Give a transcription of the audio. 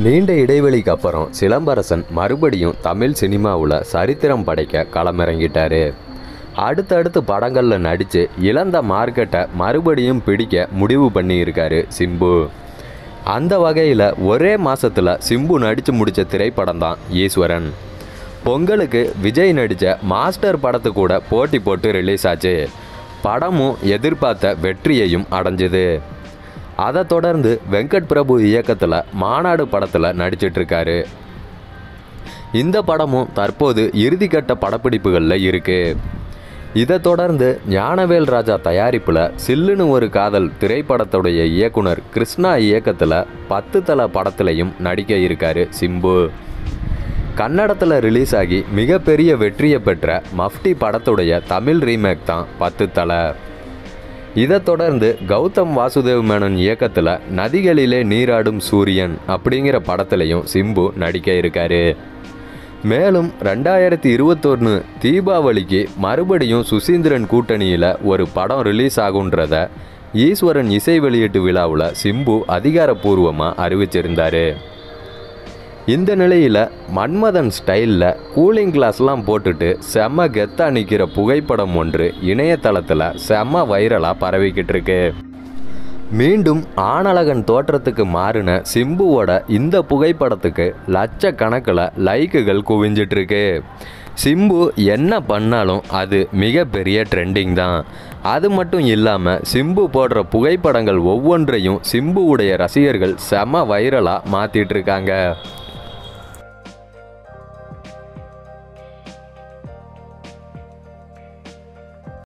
நீண்ட இடைவெளிக்கு அப்புறம் சிலம்பரசன் மறுபடியும் தமிழ் சினிமாவில் சரித்திரம் படைக்க களமிறங்கிட்டாரு அடுத்தடுத்து படங்களில் நடித்து இழந்த மார்க்கெட்டை மறுபடியும் பிடிக்க முடிவு பண்ணியிருக்காரு சிம்பு அந்த வகையில் ஒரே மாசத்துல சிம்பு நடித்து முடித்த திரைப்படம் தான் ஈஸ்வரன் பொங்கலுக்கு விஜய் நடித்த மாஸ்டர் படத்து கூட போட்டி போட்டு ரிலீஸ் ஆச்சு படமும் எதிர்பார்த்த வெற்றியையும் அடைஞ்சுது அதை தொடர்ந்து வெங்கட் பிரபு இயக்கத்தில் மாநாடு படத்தில் நடிச்சிட்டு இருக்காரு இந்த படமும் தற்போது இறுதிக்கட்ட படப்பிடிப்புகளில் இருக்கு இதை தொடர்ந்து ஞானவேல் ராஜா தயாரிப்பில் சில்லுன்னு ஒரு காதல் திரைப்படத்துடைய இயக்குனர் கிருஷ்ணா இயக்கத்தில் பத்து தல படத்துலையும் நடிக்க இருக்காரு சிம்பு கன்னடத்தில் ரிலீஸ் ஆகி மிகப்பெரிய வெற்றியை பெற்ற மஃப்டி படத்துடைய தமிழ் ரீமேக் தான் பத்து தலை இதைத் தொடர்ந்து கௌதம் வாசுதேவ் மேனன் இயக்கத்தில் நதிகளிலே நீராடும் சூரியன் அப்படிங்கிற படத்துலையும் சிம்பு நடிக்க இருக்காரு மேலும் ரெண்டாயிரத்தி இருபத்தொன்று தீபாவளிக்கு மறுபடியும் சுசீந்திரன் கூட்டணியில் ஒரு படம் ரிலீஸ் ஆகுன்றத ஈஸ்வரன் இசை வெளியீட்டு விழாவில் சிம்பு அதிகாரப்பூர்வமாக அறிவிச்சிருந்தாரு இந்த நிலையில் மன்மதன் ஸ்டைலில் கூலிங் கிளாஸ்லாம் போட்டுட்டு செம்ம கெத்தா நிற்கிற புகைப்படம் ஒன்று இணையதளத்தில் செம்ம வைரலாக பரவிக்கிட்டு இருக்கு மீண்டும் ஆனழகன் தோற்றத்துக்கு மாறின சிம்புவோட இந்த புகைப்படத்துக்கு லட்சக்கணக்கில் லைக்குகள் குவிஞ்சிட்டு இருக்கு சிம்பு என்ன பண்ணாலும் அது மிகப்பெரிய ட்ரெண்டிங் தான் அது மட்டும் இல்லாமல் சிம்பு போடுற புகைப்படங்கள் ஒவ்வொன்றையும் சிம்புவுடைய ரசிகர்கள் செம வைரலாக மாற்றிட்டு இருக்காங்க